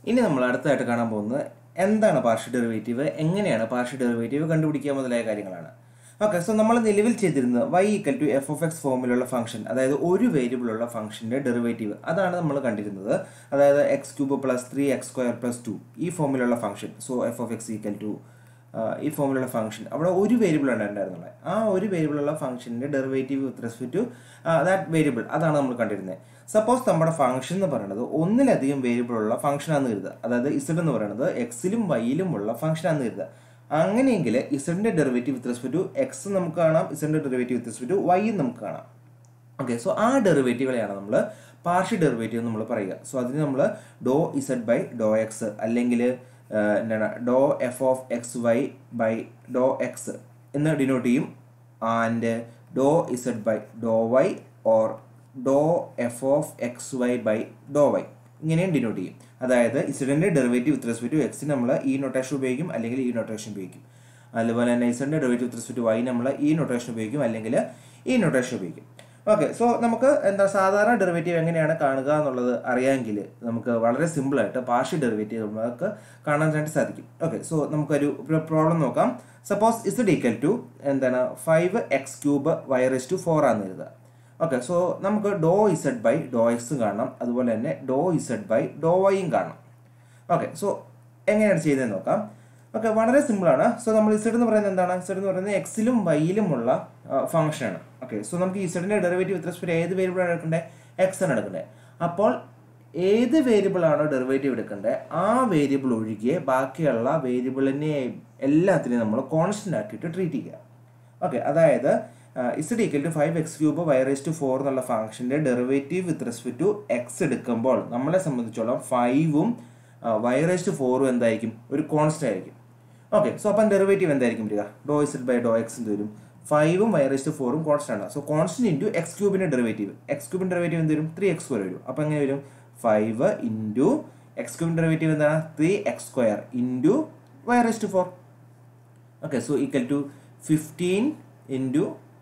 ഇനി നമ്മൾ അടുത്തതായിട്ട് കാണാൻ പോകുന്നത് എന്താണ് പാർഷ്യൽ ഡെറിവേറ്റീവ് എങ്ങനെയാണ് പാർഷ്യൽ ഡെറിവേറ്റീവ് കണ്ടുപിടിക്കുക മുതലായ കാര്യങ്ങളാണ് ഓക്കെ സോ നമ്മൾ നിലവിൽ ചെയ്തിരുന്നത് y equal to f of x ഫോമിലുള്ള ഫംഗ്ഷൻ അതായത് ഒരു വേരിയബിളുള്ള ഫംഗ്ഷന്റെ ഡെറിവേറ്റീവ് അതാണ് നമ്മൾ കണ്ടിരുന്നത് അതായത് x cube plus three x square plus two ഈ ഫോമിലുള്ള function so f of x equal to ഈ ഫോമിലുള്ള ഫംഗ്ഷൻ അവിടെ ഒരു വേരിയബിൾ ആണ് ഉണ്ടായിരുന്നുള്ളത് ആ ഒരു വേരിയബിളുള്ള ഫംഗ്ഷന്റെ derivative with respect to that variable അതാണ് നമ്മൾ കണ്ടിരുന്നത് സപ്പോസ് നമ്മുടെ ഫംഗ്ഷൻ എന്ന് പറയുന്നത് ഒന്നിലധികം വേരിയബിൾ ഉള്ള ഫംഗ്ഷൻ ആണെന്ന് കരുതുക അതായത് ഇസഡ് എന്ന് പറയുന്നത് എക്സിലും വൈയിലും ഉള്ള ഫംഗ്ഷൻ ആണെന്ന് കരുതുക അങ്ങനെയെങ്കിൽ ഇസഡിന്റെ derivative with respect to x നമുക്ക് കാണാം ഇസഡിന്റെ derivative with respect to y നമുക്ക് കാണാം ഓക്കെ സോ ആ ഡെറിവേറ്റീവുകളെയാണ് നമ്മൾ പാർഷ്യൽ ഡെറിവേറ്റീവ് നമ്മൾ പറയുക സോ അതിന് നമ്മൾ doe z by doe x അല്ലെങ്കിൽ എന്താണ് doe f of x y by doe x എന്ന് ഡിനോട്ട് ചെയ്യും and doe z by Dr y or doe f of x y by Dr y ഇങ്ങനെയും denote ചെയ്യും അതായത് ഇസഡിന്റെ ഡെറിവേറ്റീവ് വിത്ത് റെസ്പെക്ട് ടു എക്സിന് നമ്മൾ ഈ നൊട്ടേഷൻ ഉപയോഗിക്കും അല്ലെങ്കിൽ ഈ നൊട്ടേഷൻ ഉപയോഗിക്കും അതുപോലെ തന്നെ ഇസഡിന്റെ derivative with respect to y നമ്മൾ ഈ നൊട്ടേഷൻ ഉപയോഗിക്കും അല്ലെങ്കിൽ ഈ നൊട്ടേഷൻ ഉപയോഗിക്കും ഓക്കെ സോ നമുക്ക് എന്താ സാധാരണ ഡെറിവേറ്റീവ് എങ്ങനെയാണ് കാണുക എന്നുള്ളത് അറിയാമെങ്കിൽ നമുക്ക് വളരെ സിമ്പിൾ ആയിട്ട് പാർഷ്യൽ ഡെറിവേറ്റീവ് നമുക്ക് കാണാനായിട്ട് സാധിക്കും ഓക്കെ സോ നമുക്കൊരു പ്രോബ്ലം നോക്കാം സപ്പോസ് ഇസഡ് ഈക്വൽ ടു എന്താണ് five x cube y raise to four ആണെന്ന് എഴുതുക ഓക്കെ സോ നമുക്ക് doe z by doe x കാണണം അതുപോലെ തന്നെ ഡോ ഇസഡ് ബൈ ഡോ വൈയും കാണണം ഓക്കെ സോ എങ്ങനെയാണ് ചെയ്തതെന്ന് നോക്കാം ഓക്കെ വളരെ സിമ്പിൾ ആണ് സോ നമ്മൾ ഇസഡ് എന്ന് പറയുന്നത് എന്താണ് ഇസഡ് എന്ന് പറയുന്നത് എക്സിലും വൈയിലുമുള്ള ഫംഗ്ഷൻ ആണ് ഓക്കെ സോ നമുക്ക് ഇസഡിന്റെ ഡെറിവേറ്റീവ് വിത്ത് റെസ്പെക്ട് ഏത് വേരിയബിൾ ആണ് എടുക്കേണ്ടത് എക്സ് ആണ് എടുക്കേണ്ടത് അപ്പോൾ ഏത് വേരിയബിൾ ആണോ ഡെറിവേറ്റീവ് എടുക്കേണ്ടത് ആ വേരിയബിൾ ഒഴികെ ബാക്കിയുള്ള വേരിയബിളിനെ എല്ലാത്തിനെയും നമ്മൾ കോൺസ്റ്റന്റ് ആക്കിയിട്ട് ട്രീറ്റ് ചെയ്യുക ഓക്കെ അതായത് z equal to five x cube y raise to four എന്നുള്ള ഫംഗ്ഷന്റെ derivative with respect to x എടുക്കുമ്പോൾ നമ്മളെ സംബന്ധിച്ചോളം ഫൈവും വൈറേസ് ടു ഫോറും എന്തായിരിക്കും ഒരു കോൺസ്റ്റന്റ് ആയിരിക്കും ഓക്കെ സോ അപ്പം ഡെറിവേറ്റീവ് എന്തായിരിക്കും വരിക doe z by doe x എന്ത് വരും ഫൈവും വൈറേസ് ടു ഫോറും കോൺസ്റ്റന്റ് ആണ് സോ കോൺസ്റ്റന്റ് ഇൻറ്റു എക്സ് ക്യൂബിന്റെ ഡെറിവേറ്റീവ് എക്സ് ക്യൂബിന്റെ ഡെറിവേറ്റീവ് എന്ത് വരും ത്രീ എക്സ് സ്ക്വയർ വരും അപ്പം എങ്ങനെ വരും ഫൈവ് ഇൻറ്റു എക്സ് ക്യൂബിന്റെ ഡെറിവേറ്റീവ് എന്താണ് three x square into y raise to four okay so equal to fifteen into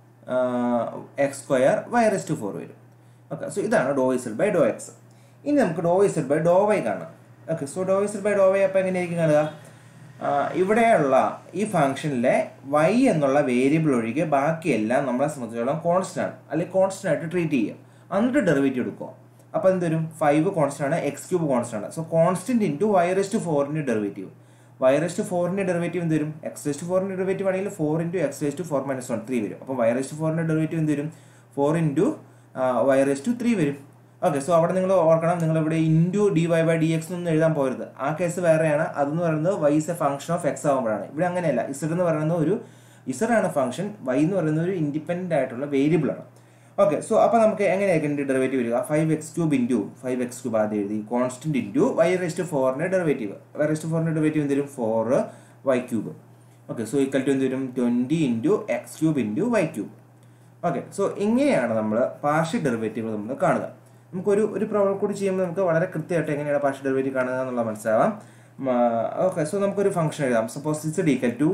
x square y raise to four വരും ഓക്കെ സോ ഇതാണ് doe z by doe x ഇനി നമുക്ക് doe z by Dr y കാണാം okay so doe z by Dr y അപ്പോൾ എങ്ങനെയായിരിക്കും കാണുക ഇവിടെയുള്ള ഈ ഫംഗ്ഷനിലെ വൈ എന്നുള്ള വേരിയബിൾ ഒഴികെ ബാക്കിയെല്ലാം നമ്മളെ സംബന്ധിച്ചിടത്തോളം കോൺസ്റ്റന്റ് ആണ് അല്ലെങ്കിൽ കോൺസ്റ്റന്റ് ആയിട്ട് ട്രീറ്റ് ചെയ്യുക എന്നിട്ട് ഡെറിവേറ്റീവ് എടുക്കുക അപ്പോൾ എന്ത് വരും ഫൈവ് കോൺസ്റ്റന്റ് ആണ് എക്സ് ക്യൂബ് കോൺസ്റ്റന്റ് ആണ് so constant into y raise to ഫോറിൻ്റെ ഡെറിവേറ്റീവ് വൈറസ് ടു ഫോറിന്റെ ഡെറിവേറ്റീവ് എന്ത് വരും എക്സ് റേസ് ടു ഫോറിന്റെ ഡെറിവേറ്റീവ് ആണെങ്കിൽ four into x raise to four minus one three വരും അപ്പോൾ വൈറസ് ടു ഫോറിന്റെ ഡെറിവേറ്റീവ് എന്ത് വരും four into y raise to three വരും ഓക്കെ സോ അവിടെ നിങ്ങൾ ഓർക്കണം നിങ്ങൾ ഇവിടെ into d y by d x ഒന്നും എഴുതാൻ പോരുത് ആ കേസ് വേറെയാണ് അതെന്ന് പറയുന്നത് y is a function of x ആകുമ്പോഴാണ് ഇവിടെ അങ്ങനെയല്ല ഇസഡ് എന്ന് പറയുന്നത് ഒരു ഇസഡ് ആണ് ഫംഗ്ഷൻ വൈ എന്ന് പറയുന്നത് ഒരു ഇൻഡിപെൻഡന്റ് ആയിട്ടുള്ള വേരിയബിൾ ആണ് ഓക്കെ സോ അപ്പോൾ നമുക്ക് എങ്ങനെയായിരിക്കും ഇതിന്റെ ഡെറിവേറ്റീവ് വരിക five x cube into five x cube ആദ്യം എഴുതി കോൺസ്റ്റന്റ് ഇൻറ്റു വൈ റെസ്റ്റ് ഫോറിന്റെ ഡെറിവേറ്റീവ് വൈ റെസ്റ്റ് ഫോറിന്റെ ഡെറിവേറ്റീവ് എന്ത് വരും four y cube okay so equal to എന്ത് വരും twenty into x cube into y cube okay so ഇങ്ങനെയാണ് നമ്മൾ പാർഷ്യൽ ഡെറിവേറ്റീവ് നമ്മൾ കാണുക നമുക്കൊരു ഒരു പ്രോബ്ലം കൂടി ചെയ്യുമ്പോൾ നമുക്ക് വളരെ കൃത്യമായിട്ട് എങ്ങനെയാണ് പാർഷ്യൽ ഡെറിവേറ്റീവ് കാണുക എന്നുള്ളത് മനസ്സിലാവാം ഓക്കെ സോ നമുക്കൊരു ഫംഗ്ഷൻ എഴുതാം suppose it's equal to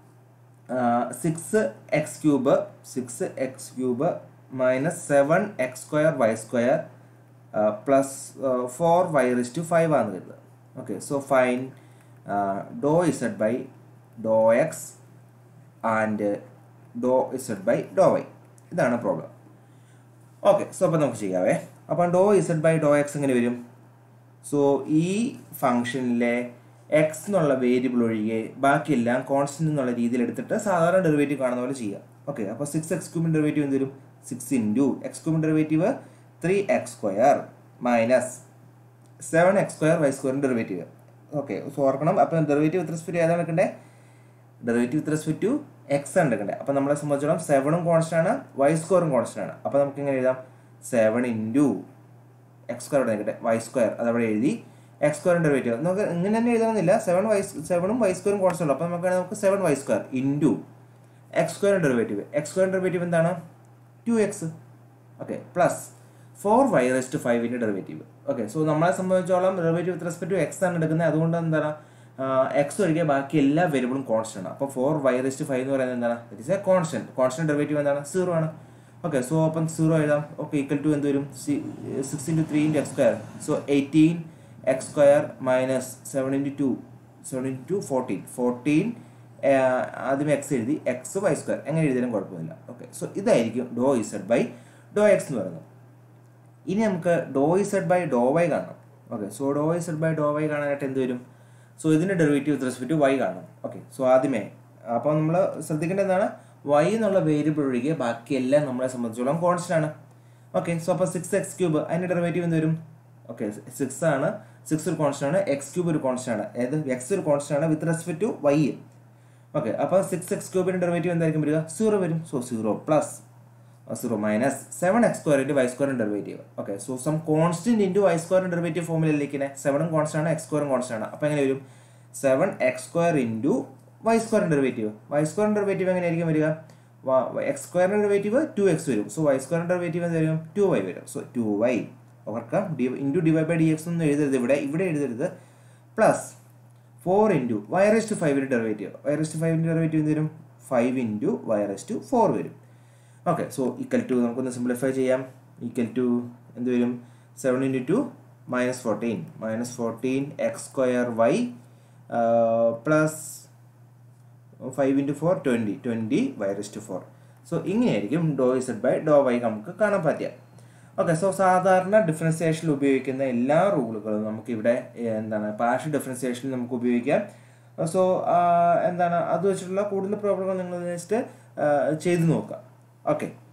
six x cube six x cube minus seven x square y square plus four y raise to five ആണ് വരുന്നത് okay so fine doe z by doe x and doe z by Dr y ഇതാണ് problem okay so അപ്പോൾ നമുക്ക് ചെയ്യാവേ അപ്പം doe z by doe x എങ്ങനെ വരും so ഈ ഫംഗ്ഷനിലെ എക്സ് എന്നുള്ള വേരിയബിൾ ഒഴികെ ബാക്കിയെല്ലാം കോൺസ്റ്റന്റ് എന്നുള്ള രീതിയിൽ എടുത്തിട്ട് സാധാരണ ഡെറിവേറ്റീവ് കാണുന്ന പോലെ ചെയ്യാം ഓക്കെ അപ്പോൾ സിക്സ് എക്സ് ക്യൂബിൻ ഡെറിവേറ്റീവ് എന്ത് വരും സിക്സ് ഇൻറ്റു എക്സ് ക്യൂബിൻ derivative three x square minus seven x square y സ്ക്വയറിൻ്റെ ഡെറിവേറ്റീവ് ഓക്കെ സോ ഓർക്കണം അപ്പം ഡെറിവേറ്റീവ് വിത്ത് റെസ്പെക്ട് ഏതാണ് എടുക്കണ്ടേ derivative with respect to x ആണ് എടുക്കണ്ടേ അപ്പം നമ്മളെ സംബന്ധിച്ചിടത്തോളം സെവനും കോൺസ്റ്റന്റ് ആണ് വൈ സ്ക്വയറും കോൺസ്റ്റന്റ് ആണ് അപ്പം നമുക്ക് എങ്ങനെ എഴുതാം സെവൻ ഇൻറ്റു എക്സ് സ്ക്വയർ ഇവിടെ നിൽക്കട്ടെ വൈ സ്ക്വയർ അതവിടെ എഴുതി എക്സ് സ്ക്വയറിൻ്റെ ഡെറിവേറ്റീവ് നമുക്ക് ഇങ്ങനെ തന്നെ എഴുതണമെന്നില്ല സെവൻ വൈ സെവനും വൈ സ്ക്വയറും കോൺസ്റ്റന്റ് അപ്പം നമുക്ക് നമുക്ക് seven y square into x സ്ക്വയറിൻ്റെ ഡെറിവേറ്റീവ് എക്സ് സ്ക്വയറിൻ്റെ ഡെറിവേറ്റീവ് എന്താണ് two x okay plus four y raise ഫൈവിൻ്റെ ഡെറിവേറ്റീവ് ഓക്കെ സോ നമ്മളെ സംബന്ധിച്ചോളം derivative with respect to x ആണ് എടുക്കുന്നത് അതുകൊണ്ട് എന്താണ് എക്സ് ഒഴികെ ബാക്കി എല്ലാ വേരിയബിളും കോൺസ്റ്റന്റ് ആണ് അപ്പോൾ ഫോർ വൈ റെസ്റ്റ് ഫൈവ് എന്ന് പറയുന്നത് എന്താണ് it is a constant constant derivative എന്താണ് സീറോ ആണ് ഓക്കെ സോ അപ്പം സീറോ എഴുതാം ഓക്കെ ഈക്വൽ ടു എന്ത് വരും six into three into x square so eighteen x square minus seven into two seven into two fourteen fourteen ആദ്യം x എഴുതി x y square എങ്ങനെ എഴുതിയാലും കുഴപ്പമില്ല ഓക്കെ സോ ഇതായിരിക്കും doe z by doe x എന്ന് പറയുന്നത് ഇനി നമുക്ക് doe z by Dr y കാണണം okay so doe z by Dr y കാണാനായിട്ട് എന്ത് വരും സോ ഇതിൻ്റെ derivative with respect to y കാണണം ഓക്കെ സോ ആദ്യമേ അപ്പോൾ നമ്മൾ ശ്രദ്ധിക്കേണ്ടത് എന്താണ് വൈ എന്നുള്ള വേരിയബിൾ ഒഴികെ ബാക്കിയെല്ലാം നമ്മളെ സംബന്ധിച്ചോളം കോൺസ്റ്റന്റ് ആണ് ഓക്കെ സോ അപ്പോൾ സിക്സ് എക്സ് ക്യൂബ് അതിൻ്റെ ഡെറിവേറ്റീവ് എന്ത് വരും ഓക്കെ സിക്സ് ആണ് സിക്സ് ഒരു കോൺസ്റ്റന്റ് ആണ് എക്സ് ക്യൂബ് ഒരു കോൺസ്റ്റന്റ് ആണ് ഏത് എക്സ് ഒരു കോൺസ്റ്റന്റ് ആണ് with respect to y okay അപ്പോൾ സിക്സ് എക്സ് ക്യൂബിൻ്റെ ഡെറിവേറ്റീവ് എന്തായിരിക്കും വരിക സീറോ വരും so zero plus zero minus seven x square into y സ്ക്വയറിൻ്റെ derivative okay so some constant into y സ്ക്വയറിൻ്റെ ഡെറിവേറ്റീവ് ഫോമിലിരിക്കുന്നത് സെവനും കോൺസ്റ്റന്റ് ആണ് എക്സ് സ്ക്വയറും കോൺസ്റ്റന്റ് ആണ് അപ്പോൾ എങ്ങനെ വരും seven x square into y സ്ക്വയറിൻ്റെ ഡെറിവേറ്റീവ് വൈ സ്ക്വയറിൻ്റെ ഡെറിവേറ്റീവ് എങ്ങനെയായിരിക്കും വരിക എക്സ് സ്ക്വയറിൻ്റെ ഡെറിവേറ്റീവ് ടു എക്സ് വരും സോ വൈ സ്ക്വയറിൻ്റെ ഡെറിവേറ്റീവ് എന്ത് വരും ടു വൈ വരും സോ ടു വൈ ഓർക്കാം d into d y by d x ഒന്നും എഴുതരുത് ഇവിടെ ഇവിടെ എഴുതരുത് plus four into y raise to ഫൈവിൻ്റെ ഡെറിവേറ്റീവ് വൈറസ് ടു ഫൈവിൻ്റെ ഡെറിവേറ്റീവ് എന്ത് വരും five into y raise to four വരും ഓക്കെ സോ ഈക്വൽ ടു നമുക്കൊന്ന് സിംപ്ലിഫൈ ചെയ്യാം ഈക്വൽ ടു എന്ത് വരും seven into two minus fourteen minus fourteen x square y plus five into four twenty twenty y raise to four so ഇങ്ങനെയായിരിക്കും ഡോ z by Dr y നമുക്ക് കാണാൻ പറ്റുക okay so സാധാരണ ഡിഫറൻസിയേഷനിൽ ഉപയോഗിക്കുന്ന എല്ലാ റൂളുകളും നമുക്കിവിടെ എന്താണ് പാർഷ്യൽ ഡിഫറൻസിയേഷനിൽ നമുക്ക് ഉപയോഗിക്കാം സോ എന്താണ് അത് വെച്ചിട്ടുള്ള കൂടുതൽ പ്രോബ്ലങ്ങൾ നിങ്ങൾ ജസ്റ്റ് ചെയ്ത് നോക്കുക ഓക്കെ